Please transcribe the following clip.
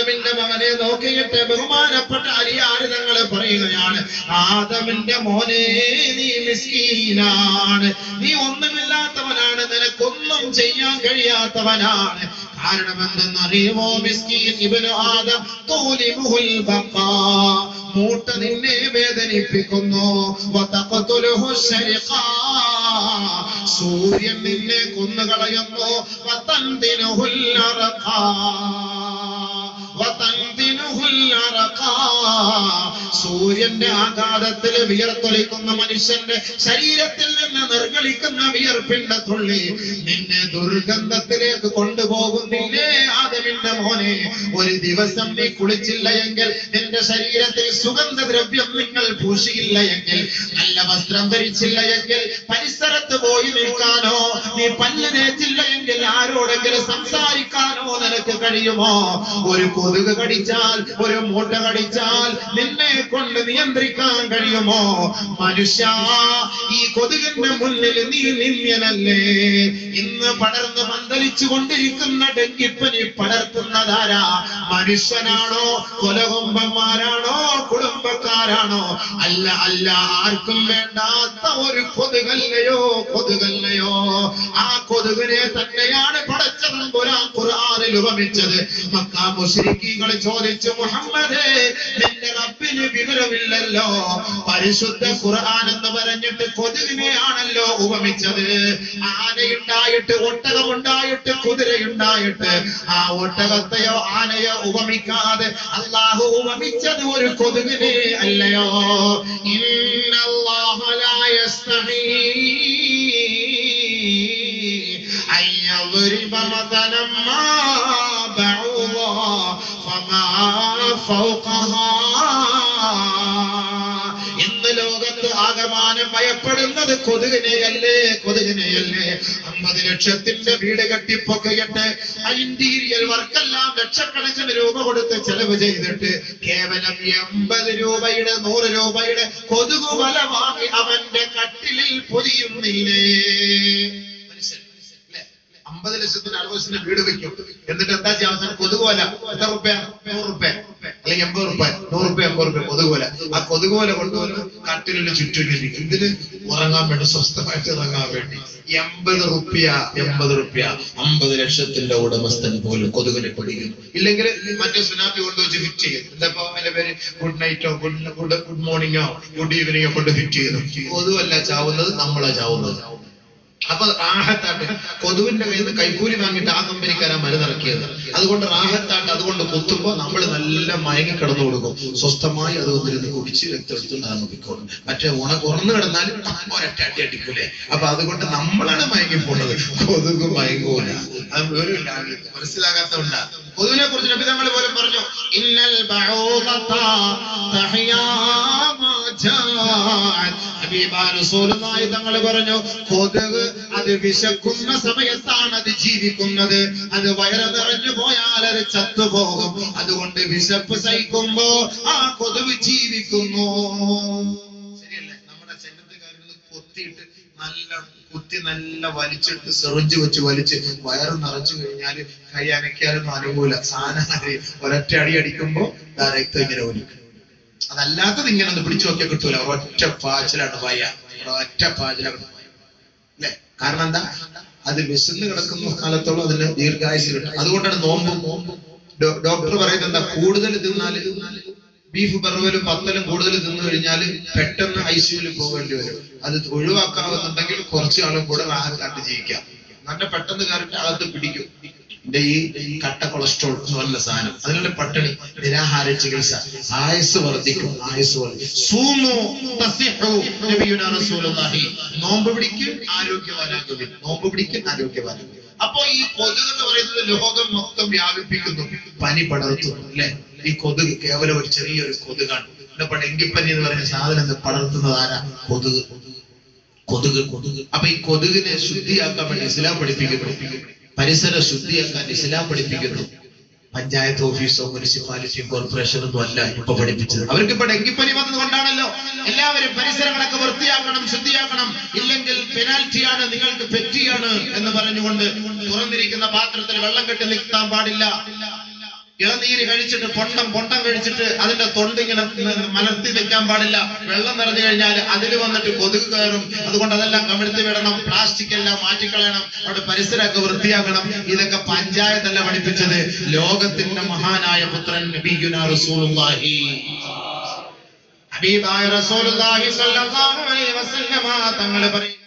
ആദമിന്റെ മകനെ നോക്കിയിട്ട് ബഹുമാനപ്പെട്ട അലിയാര് തങ്ങൾ പറയുകയാണ് ആദമിന്റെ മോനെ നീ മിസ്കീനാണ് നീ ഒന്നുമില്ലാത്തവനാണ് നിനക്കൊന്നും ചെയ്യാൻ കഴിയാത്തവനാണ് കാരണം എന്തെന്നറിയുമോ മിസ്കീൻ ഇബനു ആദം തൂലിമുഹുൽ ബഖാ മൂട്ട നിന്നെ വേദനിപ്പിക്കുന്നു വതഖതുലുഹു ശരിഖാ സൂര്യൻ നിന്നെ കൊന്നുകളയുന്നു വതന്തിനുഹുൽ അറഖാ വതന്തിനുഹുൽ അറഖാ സൂര്യന്റെ ആഘാതത്തിൽ വിയർത്തൊലിക്കുന്ന മനുഷ്യന്റെ ശരീരത്തിൽ നിന്ന് നിർഗളിക്കുന്ന വിയർപ്പിന്റെ തുള്ളി നിന്നെ ദുർഗന്ധത്തിലേക്ക് കൊണ്ടുപോകുന്നില്ലേ ആദമിന്റെ മോനെ ഒരു ദിവസം നീ കുളിച്ചില്ല എങ്കിൽ നിന്റെ ശരീരത്തിൽ സുഗന്ധദ്രവ്യം നിങ്ങൾ പൂശിയില്ല എങ്കിൽ നല്ല വസ്ത്രം ധരിച്ചില്ല എങ്കിൽ പരിസരത്ത് പോയി നിൽക്കാനോ നീ പല്ല് തേച്ചില്ല എങ്കിൽ ആരോടെങ്കിലും സംസാരിക്കാനോ നിനക്ക് കഴിയുമോ ഒരു കൊതുക് കടിച്ചാൽ ഒരു മൂട്ട കടിച്ചാൽ നിന്നെ കൊണ്ട് നിയന്ത്രിക്കാൻ കഴിയുമോ മനുഷ്യ ഈ കൊതുകിന്റെ മുന്നിൽ നീ നിന്യനല്ലേ ഇന്ന് പടർന്ന് പന്തലിച്ചു കൊണ്ടിരിക്കുന്ന ഡെങ്കിപ്പനി പടർത്തുന്നതാരാ മനുഷ്യനാണോ കൊലകൊമ്പന്മാരാണോ കുടുംബക്കാരാണോ അല്ല അല്ല ആർക്കും വേണ്ടാത്ത ഒരു കൊതുകല്ലയോ കൊതുകല്ലയോ ആ കൊതുകിനെ തന്നെയാണ് പടച്ചതം ഖുർആനിൽ ഉപമിച്ചത് മക്ക മുശ്രിക്കീങ്ങൾ ചോദിച്ചു മുഹമ്മദേ നിന്റെ റബ്ബിന് വിവരമില്ലല്ലോ പരിശുദ്ധ ഖുർആൻ എന്ന് പറഞ്ഞിട്ട് കൊതുകിനെയാണല്ലോ ഉപമിച്ചത് ആനയുണ്ടായിട്ട് ഒട്ടകമുണ്ടായിട്ട് കുതിരയുണ്ടായിട്ട് ആ ഒട്ടകത്തെയോ ആനയോ ഉപമിക്കാതെ അള്ളാഹു ഉപമിച്ചത് ഒരു കൊതുകിനെ അല്ലയോ ഇന്നല്ലാഹ ലാ യസ്തഹീ أن يضرب مثلا ما بعوضا فما فوقها ഇന്ന് ലോകത്ത് ആകമാനം ഭയപ്പെടുന്നത് കൊതുകിനെയല്ലേ കൊതുകിനെയല്ലേ അമ്പത് ലക്ഷത്തിന്റെ വീട് കെട്ടിപ്പൊക്കയിട്ട് ഇന്റീരിയൽ വർക്കെല്ലാം ലക്ഷക്കണക്കിന് രൂപ കൊടുത്ത് ചെലവ് ചെയ്തിട്ട് കേവലം എൺപത് രൂപയുടെ നൂറ് രൂപയുടെ കൊതുകു വല വാങ്ങി അവന്റെ കട്ടിലിൽ പൊതിയുന്നില്ലേ മനുഷ്യൻ അല്ലേ? അമ്പത് ലക്ഷത്തിന് അറുപത് ലക്ഷത്തിന് വീട് വെക്കും എന്നിട്ട് എന്താ ചെയ്യാൻ അവസാനം കൊതുകുവല എത്ര റുപ്യ നൂറ് റുപ്യ അല്ലെങ്കിൽ എൺപത് റുപ്യ നൂറ് റുപ്യ എൺപത് റുപ്യ കൊതുകുവല ആ കൊതുകുവല കൊണ്ടുവന്ന് കട്ടിലിൽ ചുറ്റുമിരിക്കും ഇതിന് ഉറങ്ങാൻ വേണ്ടി സ്വസ്ഥമായിട്ട് ഇറങ്ങാൻ വേണ്ടി എൺപത് റുപ്യ എൺപത് റുപ്യ അമ്പത് ലക്ഷത്തിന്റെ ഉടമസ്ഥൻ പോലും കൊതുകിനെ പിടിക്കുന്നു ഇല്ലെങ്കിൽ മറ്റേ സുനാമി കൊണ്ടുവച്ച് ഫിറ്റ് ചെയ്യും എന്താ ഇപ്പൊ അതിന്റെ പേര് ഗുഡ് നൈറ്റോ ഗുഡ് ഗുഡ് ഗുഡ് മോർണിംഗോ ഗുഡ് ഈവനിങ്ങോ കൊണ്ട് ഫിറ്റ് ചെയ്യുന്നു കൊതുവല്ല ചാവുന്നത് നമ്മളാ ചാവുന്നത് അപ്പൊ റാഹത്താട്ട് കൊതുവിന്റെ കയ്യിൽ നിന്ന് കൈക്കൂലി വാങ്ങിയിട്ട് ആ കമ്പനിക്കാരാ മരുന്നിറക്കിയത് അതുകൊണ്ട് റാഹത്താട്ട് അതുകൊണ്ട് കുത്തുമ്പോ നമ്മൾ നല്ല മയങ്ങി കിടന്നു കൊടുക്കും സ്വസ്ഥമായി അത് വന്നിരുന്ന് കുടിച്ച് രക്തം എടുത്ത് നടന്നിക്കോളും മറ്റേ ഉണ ഉറന്നു കിടന്നാൽ ഒരൊറ്റ അടി അടിക്കൂലേ അപ്പൊ അതുകൊണ്ട് നമ്മളാണ് മയങ്ങി പോണത് കൊതുക് മയങ്ങൂല അത് ഒരു മനസ്സിലാകാത്തോണ്ടാ കൊതുവിനെ കുറിച്ച് നബി തങ്ങൾ പോലും പറഞ്ഞു ഇന്നൽ ബഊദത തഹ്യാ മാ ജാഅത് ഹബീബാ റസൂലുള്ളാഹി തങ്ങൾ പറഞ്ഞു കൊതുക് അത് വിശക്കുന്ന സമയത്താണ് അത് ജീവിക്കുന്നത് അത് വയറ് നിറഞ്ഞു പോയാൽ അത് ചത്തുപോകും അതുകൊണ്ട് വിശപ്പ് സഹിക്കുമ്പോ ആ കൊതുക് ജീവിക്കുന്നു ശരിയല്ലേ നമ്മുടെ ചെന്നത്തുകാരിൽ കൊത്തിയിട്ട് നല്ല കുത്തി നല്ല വലിച്ചിട്ട് സെറിഞ്ച് വെച്ച് വലിച്ച് വയറ് നിറച്ചു കഴിഞ്ഞാല് കൈ അനക്കാനൊന്നും അനുകൂല സാധനം ഒരൊറ്റ അടി അടിക്കുമ്പോ ദാ രക്തം ഇങ്ങനെ ഒലിക്കും അതല്ലാത്തത് ഇങ്ങനെ ഒന്ന് പിടിച്ചു നോക്കിയാൽ കിട്ടൂല ഒറ്റ പാച്ചിലാണ് വയ ഒറ്റ പാച്ചിലാണ് അല്ലെ കാരണം എന്താ അത് വിശന്ന് കിടക്കുന്ന കാലത്തോളം അതിന് ദീർഘായുസ് കിട്ടും അതുകൊണ്ടാണ് നോമ്പ് നോമ്പ് ഡോ- ഡോക്ടർ പറയുന്നത് എന്താ കൂടുതൽ തിന്നാല് ബീഫ് ബർവലും പത്തലും കൂടുതൽ തിന്നു കഴിഞ്ഞാൽ പെട്ടെന്ന് ഐ സിയുവിൽ പോകേണ്ടി വരും അത് ഒഴിവാക്കാവുന്നുണ്ടെങ്കിൽ കുറച്ചു കാലം കൂടെ റാഹത്തായിട്ട് ജീവിക്കാം നല്ല പെട്ടെന്ന് കയറിട്ട് അകത്ത് പിടിക്കും എന്റെ ഈ കട്ട കൊളസ്ട്രോൾ എന്ന് പറഞ്ഞ സാധനം അതിനുള്ള പട്ടിണി നിരാഹാര ചികിത്സ ആയുസ് വർദ്ധിക്കും ആയുസ് വർദ്ധിക്കും സൂമു തസിഹു നബിയുനാ റസൂലുള്ളാഹി നോമ്പ് പിടിക്കും ആരോഗ്യവാനാകുവിൻ നോമ്പ് പിടിക്കും ആരോഗ്യവാനാകുവിൻ അപ്പോ ഈ കൊതുക് എന്ന് പറയുന്നത് ലോകം മൊത്തം വ്യാപിപ്പിക്കുന്നു പനി പടർത്തുന്നു അല്ലെ ഈ കൊതുക് കേവലം ഒരു ചെറിയൊരു കൊതുകാണ് ഇവിടെ ഇപ്പൊ ഡെങ്കിപ്പനി എന്ന് പറയുന്ന സാധനം ഇത് പടർത്തുന്നത് ആരാ കൊതുക് കൊതുക് കൊതുക് അപ്പൊ ഈ കൊതുകിനെ ശുദ്ധിയാക്കാൻ വേണ്ടി ഇസ്ലാം പഠിപ്പിക്കുന്നു പരിസര ശുദ്ധിയാക്കാൻ ഇസ്ലാം പഠിപ്പിക്കുന്നു പഞ്ചായത്ത് ഓഫീസോ മുനിസിപ്പാലിറ്റി കോർപ്പറേഷൻ ഒന്നും അല്ല ഇപ്പൊ പഠിപ്പിച്ചത് അവർക്ക് ഇപ്പൊ ഡെങ്കിപ്പനി വന്നത് കൊണ്ടാണല്ലോ എല്ലാവരും പരിസരങ്ങളൊക്കെ വൃത്തിയാക്കണം ശുദ്ധിയാക്കണം ഇല്ലെങ്കിൽ പെനാൽറ്റിയാണ് നിങ്ങൾക്ക് പെറ്റിയാണ് എന്ന് പറഞ്ഞുകൊണ്ട് തുറന്നിരിക്കുന്ന പാത്രത്തിൽ വെള്ളം കെട്ടി നിൽക്കാൻ പാടില്ല ഇളനീര് കഴിച്ചിട്ട് പൊണ്ടം പൊണ്ടം കഴിച്ചിട്ട് അതിന്റെ തൊണ്ട് ഇങ്ങനെ ന- മലർത്തി വെക്കാൻ പാടില്ല വെള്ളം നിറഞ്ഞു കഴിഞ്ഞാൽ അതിൽ വന്നിട്ട് കൊതുക് കയറും അതുകൊണ്ട് അതെല്ലാം കമിഴ്ത്തി വിടണം പ്ലാസ്റ്റിക് എല്ലാം മാറ്റിക്കളയണം അവിടെ പരിസരമൊക്കെ വൃത്തിയാക്കണം ഇതൊക്കെ പഞ്ചായത്തല്ല പഠിപ്പിച്ചത് ലോകത്തിന്റെ മഹാനായ പുത്രൻ നബിയുന റസൂലുള്ളാഹി ഹബീബായ റസൂലുള്ളാഹി സ്വല്ലല്ലാഹു അലൈഹി വസല്ലമ തങ്ങൾ പറയും